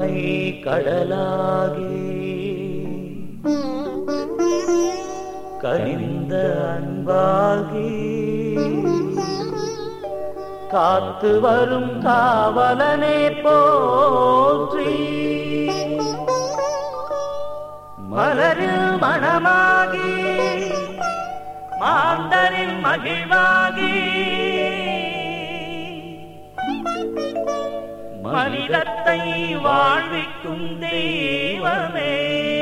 கருணை கடலாகி கனிந்த அன்பாகி காத்து வரும் காவலனே போற்றி மலரில் மணமாகி மாந்தரின் மகிழ்வாகி மனிதத்தை வாழ்விக்கும் தெய்வமே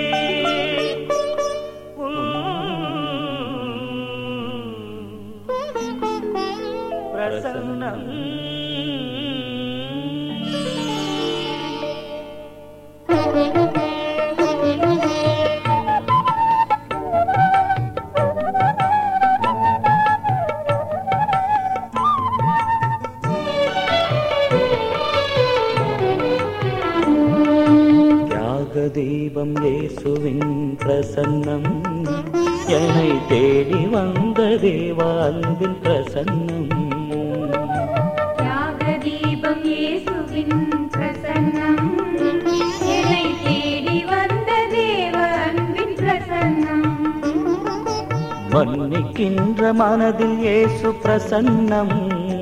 பிரசன்னம் தியாக தீபம் இயேசுவின் பிரசன்னம் என்னை தேடி வந்த தேவா அன்பின் பிரசன்னம் தியாக தீபம் இயேசுவின் பிரசன்னம் என்னை தேடி வந்த தேவ அன்பின் பிரசன்னம் மன்னிக்கின்ற மனதில் இயேசு பிரசன்னம்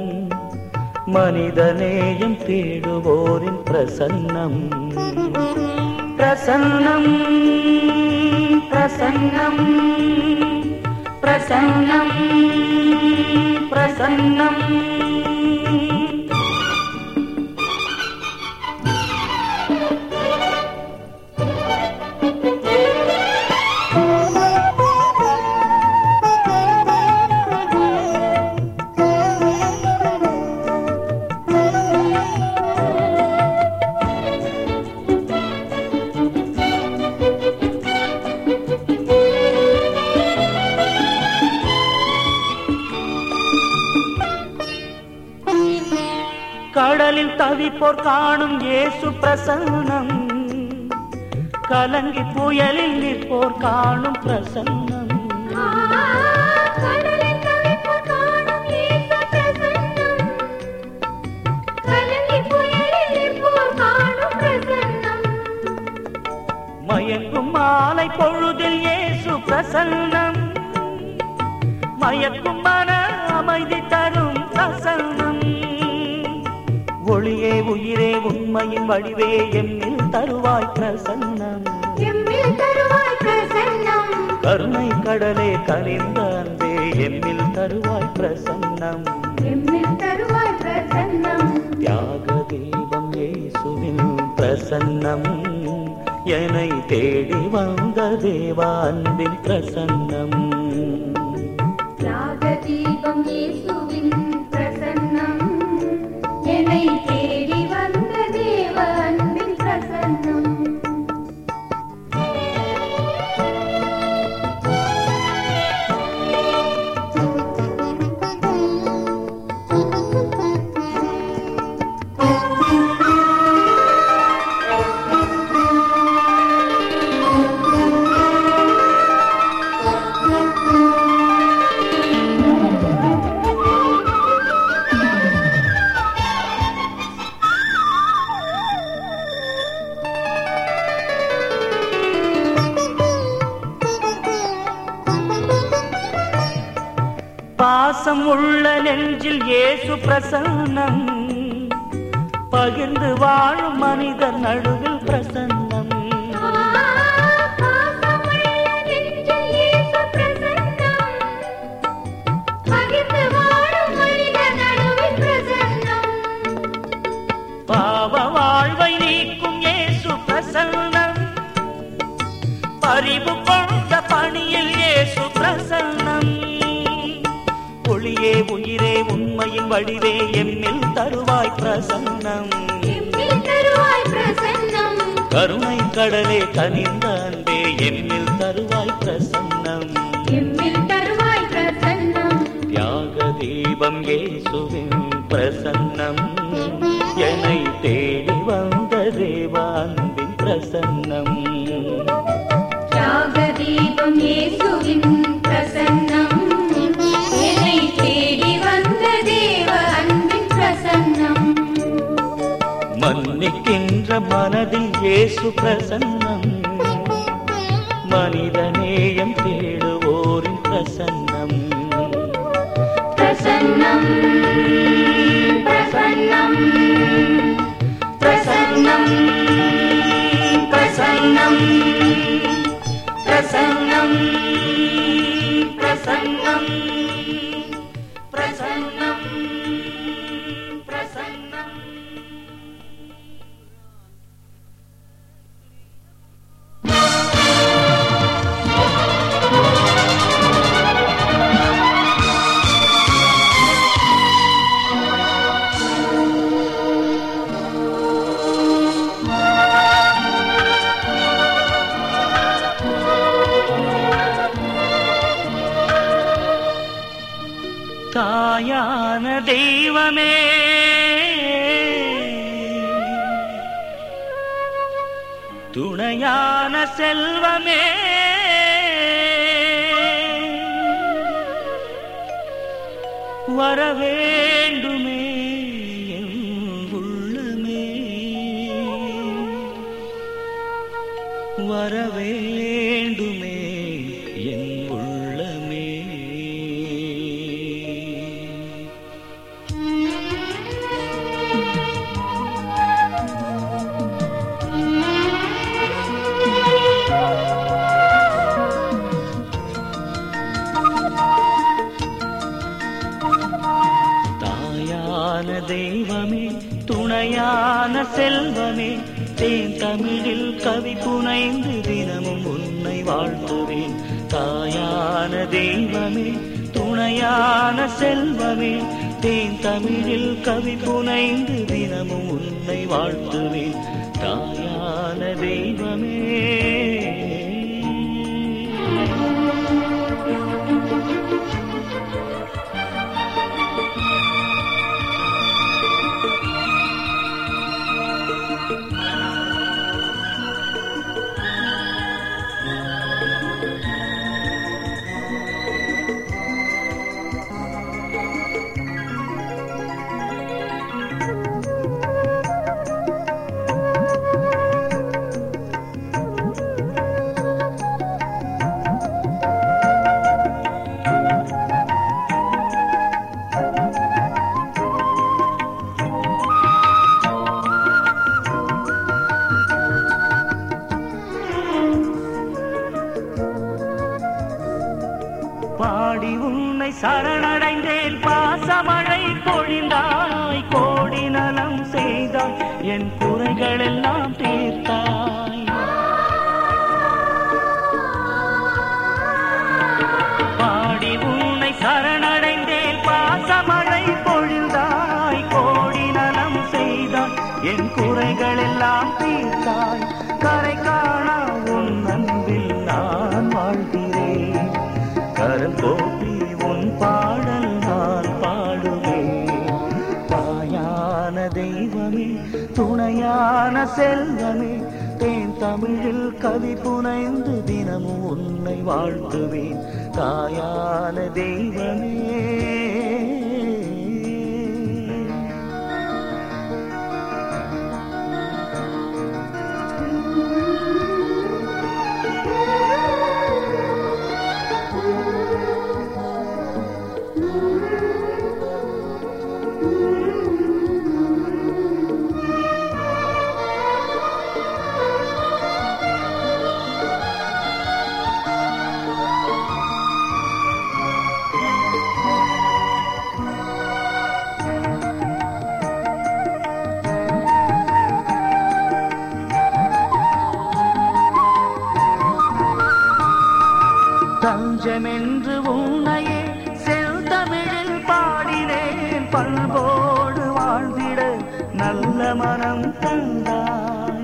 மனிதநேயம் தேடுவோரின் பிரசன்னம் பிரசன்னம் பிரசன்னம் பிரசன்னம் பிரசன்னம் கடலில் தவிப்போர் காணும் இயேசு பிரசன்னம் கலங்கி புயலில் நிற்போர் காணும் பிரசன்னம் கடலில் தவிப்போர் காணும் இயேசு பிரசன்னம் கலங்கி புயலில் நிற்போர் காணும் பிரசன்னம் மயங்கும் மாலை பொழுதில் இயேசு பிரசன்னம் மயக்கும் மன அமைதி தரும் பிரசன்னம் ஒளியே உயிரே உண்மையின் வடிவே எம்மில் தருவாய் பிரசன்னம் எம்மில் தருவாய் பிரசன்னம் கருணை கடலே கனிந்த அன்பே எம்மில் தருவாய் பிரசன்னம் எம்மில் தருவாய் பிரசன்னம் தியாக தீபம் இயேசுவின் பிரசன்னம் என்னை தேடி வந்த தேவா அன்பின் பிரசன்னம் தியாக தீபம் இயேசுவின் பிரசன்னம் என்னை தேடி வந்த தேவ அன்பின் பிரசன்னம் பாசம் உள்ள நெஞ்சில் இயேசு பிரசன்னம் பகிர்ந்து வாழும் மனிதர் நடுவில் பிரசன்னம் பாசமுள்ள நெஞ்சில் இயேசு பிரசன்னம் பகிர்ந்து வாழும் மனித நடுவில் பிரசன்னம் பாவ வாழ்வை நீக்கும் இயேசு பிரசன்னம் பரிவு கொண்ட பணியில் இயேசு பிரசன்னம் ஒளியே உயிரே உண்மையின் வடிவே எம்மில் தருவாய் பிரசன்னம் எம்மில் தருவாய் பிரசன்னம் கருணை கடலே கனிந்த அன்பே எம்மில் தருவாய் பிரசன்னம் எம்மில் தருவாய் பிரசன்னம் தியாக தீபம் இயேசுவின் பிரசன்னம் என்னை தேடி வந்த தேவான்பின் பிரசன்னம் தியாக தீபம் இயேசுவின் பிரசன்னம் என்னை தேடி வந்த தேவ அன்பின் பிரசன்னம் மன்னிக்கின்ற மனதில் இயேசு பிரசன்னம் மனிதநேயம் தேடுவோரின் பிரசன்னம் பிரசன்னம் பிரசன்னம் பிரசன்னம் பிரசன்னம் பிரசன்னம் பிரசன்னம் பிரசன்னம் பிரசன்னம் தாயான தெய்வமே துணையான செல்வமே வரவேண்டுமே என் உள்ளமே வரவேண்டுமே என் உள்ளமே தாயான தெய்வமே துணையான செல்வமே தேன் தமிழில் கவி புனைந்து தினமும் உன்னை வாழ்த்துவேன் தாயான தெய்வமே துணையான செல்வமே தேன் தமிழில் கவி புனைந்து தினமும் உன்னை வாழ்த்துவேன் தாயான தெய்வமே பாடி உன்னை சரணடைந்தேன் பாசமழை பொழிந்தாய் கோடி நலம் செய்தாய் என் குறைகள் எல்லாம் தீர்த்தாய் பாடி உன்னை சரணடைந்தேன் பாசமழை பொழிந்தாய் கோடி நலம் செய்தாய் என் குறைகள் எல்லாம் தீர்த்தாய் கரை காணா உன் அன்பில் நான் வாழ்கிறேன் கரம் கோப்பி உன் பாடல் நான் பாடுவேன் தாயான தெய்வமே துணையான செல்வமே தேன் தமிழில் கவி புனைந்து தினமும் உன்னை வாழ்த்துவேன் தாயான தெய்வமே தஞ்சமென்று உன்னையே செல்தமிழில் பாடினேன் பண்போடு வாழ்ந்திட நல்ல மனம் தந்தாய்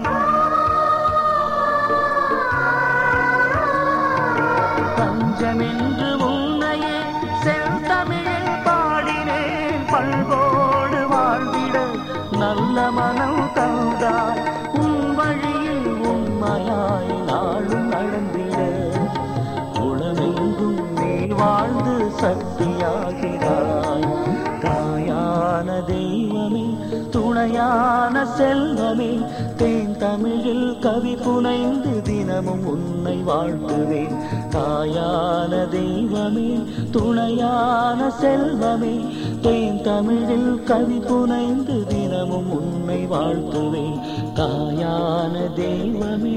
தஞ்சமென்று உன்னையே செல்தமிழில் பாடினேன் பண்போடு வாழ்ந்திட நல்ல மனம் தந்தாய் உன் வழியில் உண்மையாய் நாளும் நடந்திட உளமெங்கும் நீ வாழ்ந்து சக்தியாகிறாய் தாயான தெய்வமே துணையான செல்வமே தேன் தமிழில் கவி புனைந்து தினமும் உன்னை வாழ்த்துவேன் தாயான தெய்வமே துணையான செல்வமே தேன் தமிழில் கவி புனைந்து தினமும் உன்னை வாழ்த்துவேன் தாயான தெய்வமே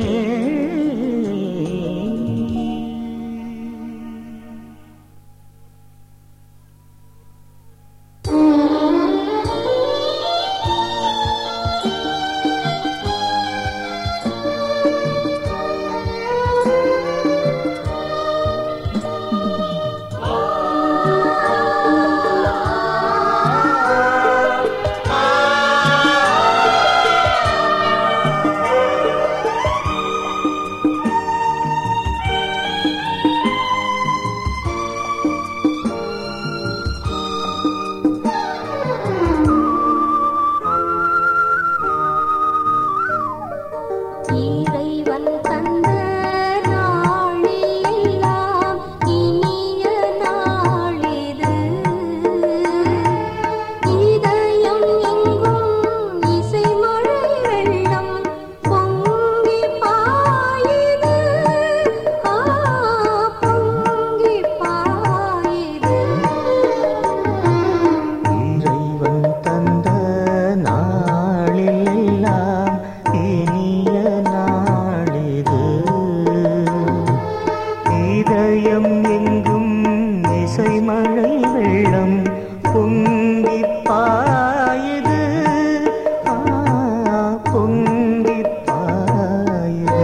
இறைவன் தந்த நாளெல்லாம் இனிய நாளிது இதயம் எங்கும் இசை மழை வெள்ளம் பொங்கி பாயுது ஆ பொங்கி பாயுது இறைவன் தந்த நாளிலெல்லாம் இனிய நாளிது இதயம் எங்கும் இசை மழை வெள்ளம் பொங்கி பாயுது ஆ, பொங்கி பாயுது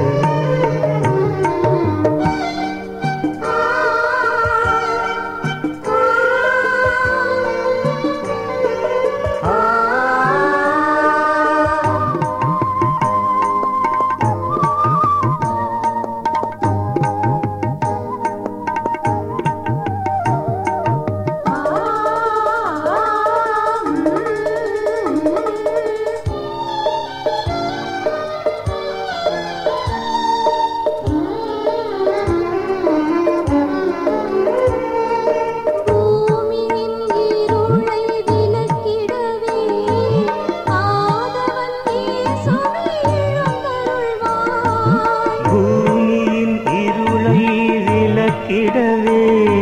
பூமியின் இருளை விலக்கிடவே ஆதவன் இயேசுவே எழுந்தருள்வாய் பூமியின் இருளை விலக்கிடவே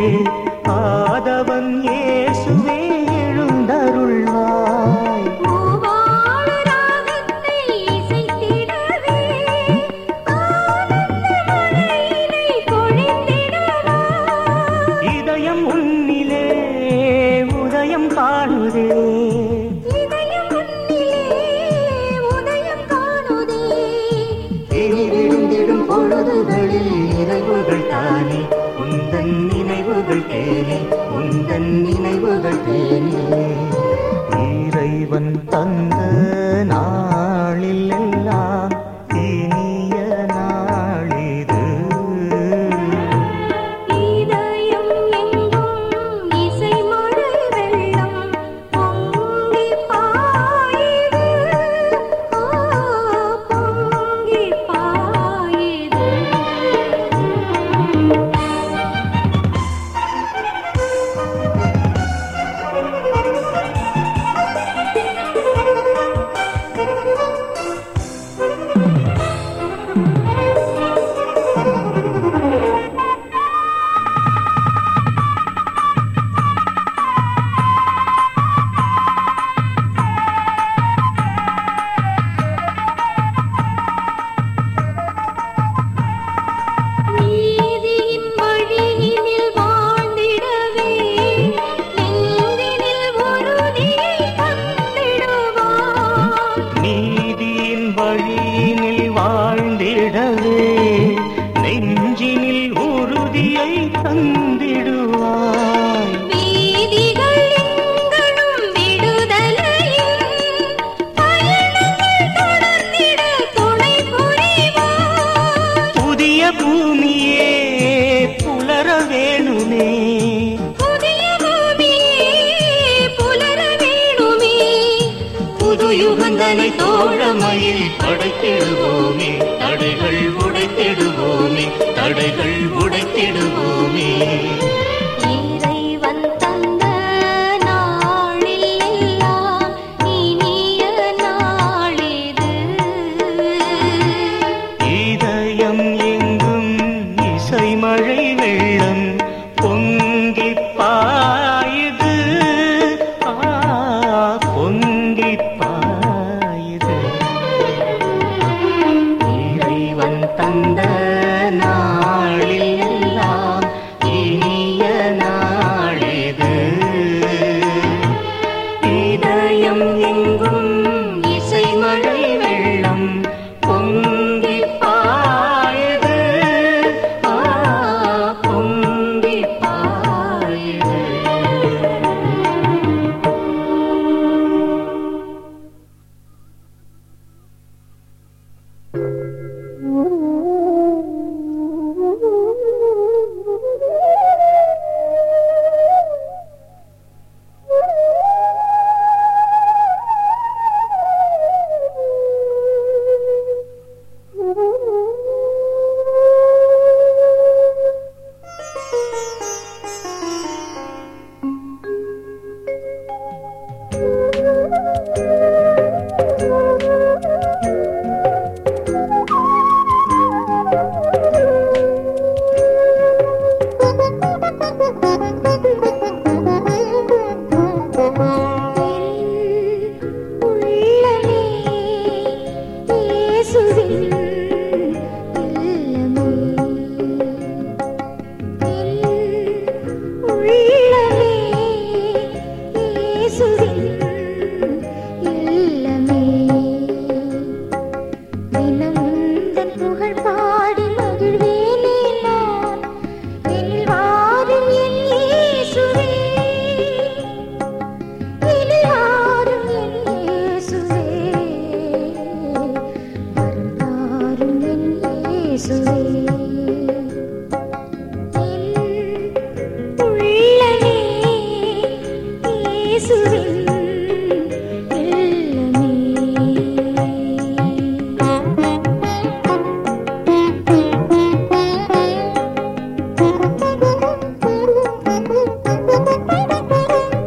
ஆதவன் இயேசுவே எழுந்தருள்வாய் பூவாழ ராகத்தை இசைத்திடவே ஆனந்த மழையினை பொழிந்திடுவாய் இதயம் உன்னிலே உதயம் காணுதே இதயம் உன்னிலே உதயம் காணுதே இனி விழுந்திடும் பொழுதுகளில் நினைவுகள் தானே உந்தன் நினைவுகள் தேனே உந்தன் நினைவுகள் தேனே இறைவன் தந்த நாளில் எல்லாம் இனிய நாளிது இதயம் எங்கும் இசை மழை வெள்ளம் பொங்கி பாயுது ஆ பொங்கி பாயுது நீதியின் வழியினில் வாழ்ந்திடவே நெஞ்சினில் உறுதியை தந்திடுவார் நீதியின் வழியினில் வாழ்ந்திடவே நெஞ்சினில் உறுதியை தந்திடுவாய் வீதிகள் எங்களும் விடுதலையின் பயணங்கள் தொடர்ந்திட துணை புரிவார் புதிய பூமியே புலர வேணுமே புதிய பூமியே புலர வேணுமே புது யுகந்தனை தோழமையில் படைத்திடுவோமே தடைகள் உடைத்திடுவோமே தடைகள் உடைத்திடுவோமே இறைவன் தந்த நாளில் எல்லாம் இனிய நாளிது இயேசுவின் இல்லமே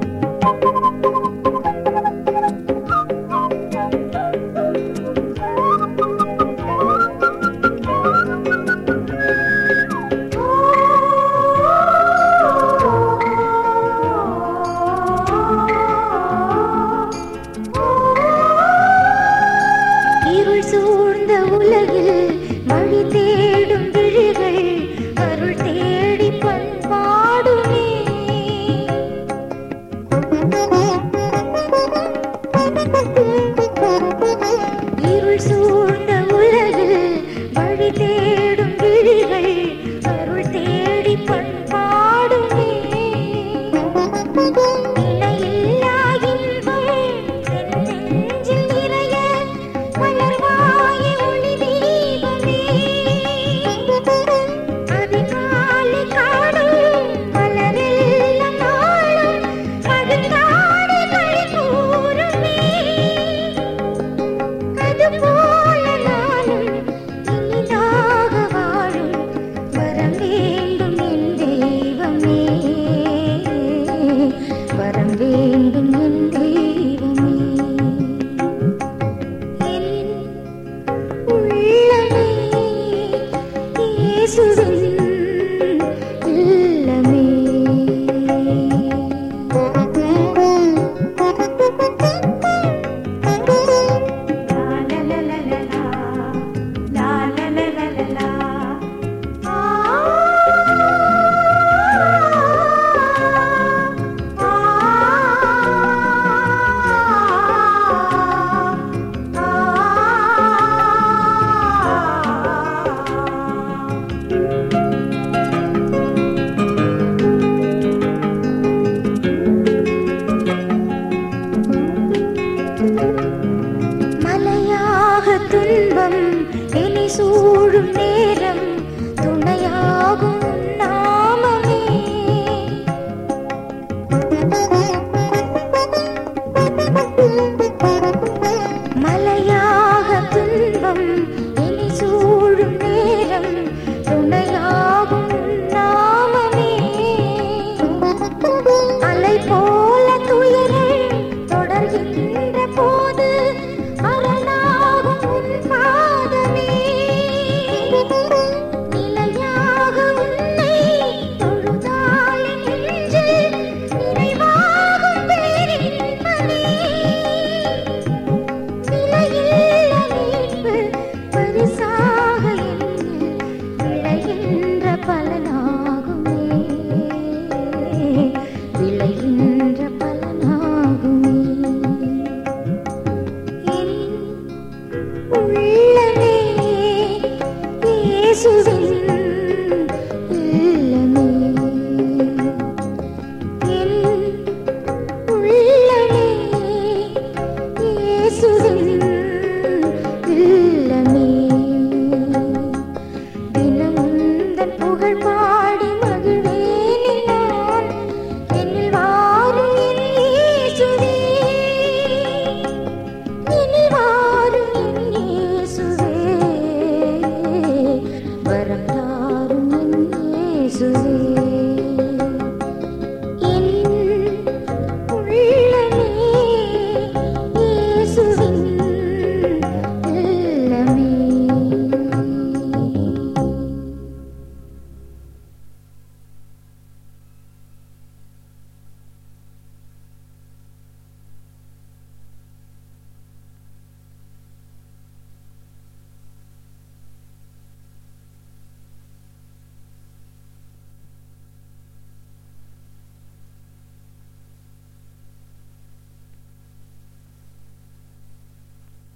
இருள் சூழ்ந்த உலகில் வழி தேடும் விழிகள் அருள் தேடி பண்பாடுமே